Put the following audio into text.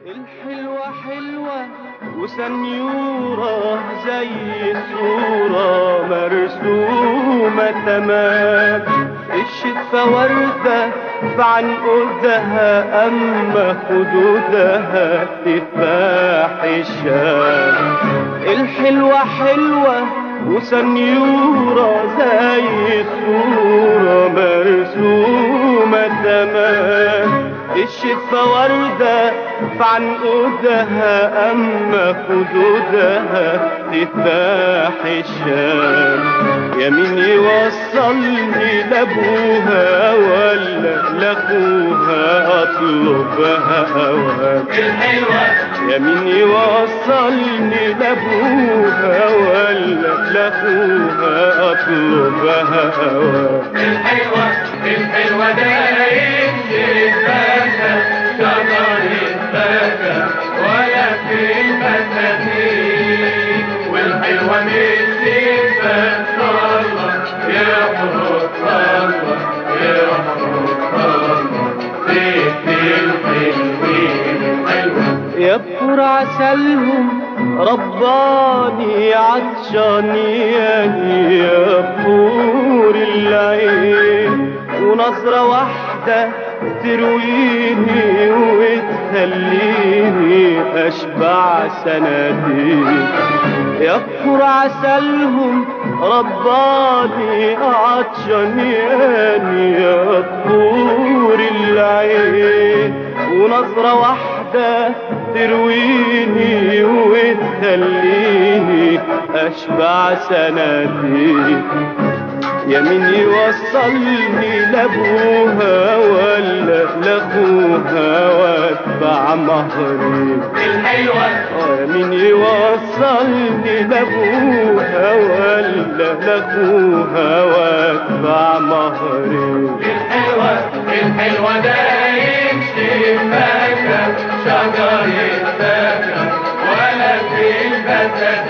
الحلوة حلوة وسنيورة زي صورة مرسومة تمام الشفة وردة بعنقودها أما خدودها تفاح الشام الحلوة حلوة وسنيورة زي صورة مرسومة تمام الشفة وردة فعنقودها أما خدودها تفاح الشام يمين يوصلني لأبوها ولا لأخوها أطلبها أوام الحلوة يمين يوصلني لأبوها ولا لأخوها أطلبها أوام الحلوة الحلوة دايم شباكة شجر البكا ولا في البساتين والحلوة مش شباك الله يحرق الله يحرق الله ست الحلوين الحلوة يا بخور عسلهم رباني عطشان ياني يا بخور العين ونظرة واحدة ترويني وتخليني أشبع سنتين يا بخور عسلهم رباني عطشان ياني يا بخور العين ونظرة واحدة ترويني وتخليني أشبع سنتين يمين يوصلني لأبوها ولا لأخوها واتبع مهري الحلوة يمين يوصلني لأبوها ولا لأخوها واتبع مهري الحلوة الحلوة دايم شباكة شجر البكا ولا في البساتين